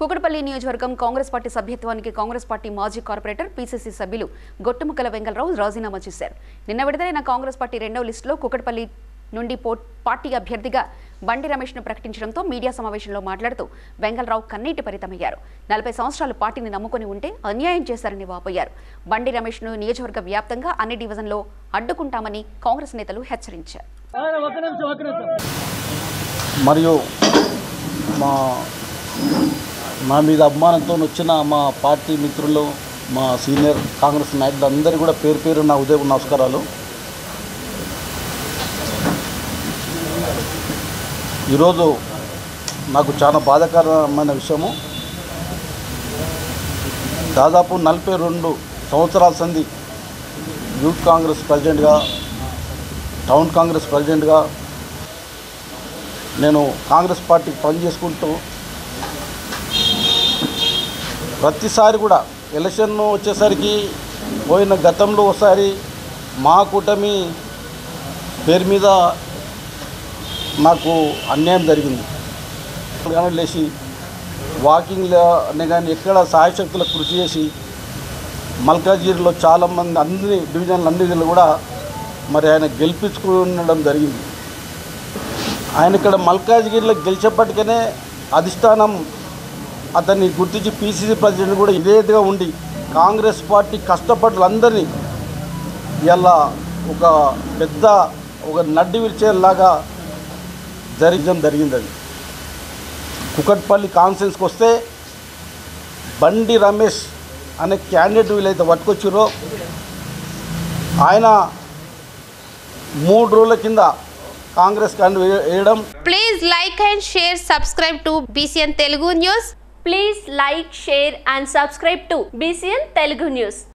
కుకటపల్లి నియోజకవర్గం Congress party సభ్యత్వానికి Congress party మాజీ కార్పొరేటర్ పీసీసీ సభ్యులు గొట్టుముక్కల వెంగళరావు రాజీనామా చేశారు నిన్న విడుదలైన కాంగ్రెస్ పార్టీ రెండవ లిస్టులో కుకటపల్లి నుండి పో పార్టీ అభ్యర్థిగా బండి రమేష్ను ప్రకటించడంతో మీడియా సమావేశంలో మాట్లాడుతూ వెంగళరావు కన్నీటి పరితమయ్యారు నలభై సంవత్సరాలు పార్టీని నమ్ముకొని ఉంటే అన్యాయం చేశారని వాపోయారు బండి రమేష్ను నియోజకవర్గ వ్యాప్తంగా అన్ని డివిజన్లో అడ్డుకుంటామని కాంగ్రెస్ నేతలు హెచ్చరించారు ఒక నిమిషం ఒక నిమిషం మరియు మా నా మీద అభిమానంతో వచ్చిన మా పార్టీ మిత్రులు మా సీనియర్ కాంగ్రెస్ నాయకులు అందరికీ కూడా పేరు పేరు నా ఉదయం నమస్కారాలు ఈరోజు నాకు చాలా బాధాకరమైన విషయము దాదాపు నలభై రెండు సంవత్సరాల సంధి యూత్ కాంగ్రెస్ ప్రెసిడెంట్గా టౌన్ కాంగ్రెస్ ప్రెసిడెంట్గా నేను కాంగ్రెస్ పార్టీకి పనిచేసుకుంటూ ప్రతిసారి కూడా ఎలక్షన్ వచ్చేసరికి పోయిన గతంలో ఒకసారి మా కూటమి పేరు మీద నాకు అన్యాయం జరిగింది కానీ లేచి వాకింగ్లో అనే కానీ ఎక్కడ సాయశక్తులకు కృషి చేసి మల్కాజ్గిరిలో చాలామంది అన్ని డివిజన్లు అన్నిటిలో కూడా మరి ఆయన గెలిపించుకునడం జరిగింది ఆయన ఇక్కడ మల్కాజ్గిరిలో గెలిచేపటికనే అధిష్టానం అతన్ని గుర్తించి పీసీసీ ప్రెసిడెంట్ కూడా ఇదేదిగా ఉండి కాంగ్రెస్ పార్టీ కష్టపడులందరినీ ఇలా ఒక పెద్ద ఒక నడ్డి విరిచేలాగా జరగడం జరిగింది అది కుకట్పల్లి కాన్ఫరెన్స్కి వస్తే బండి రమేష్ అనే క్యాండిడేట్ వీళ్ళైతే పట్టుకొచ్చిరో ఆయన మూడు రోజుల కింద కాంగ్రెస్ క్యాండిడేట్ వేయడం Please like and share, subscribe to BCN Telugu News. Please like, share and subscribe to BCN Telugu News.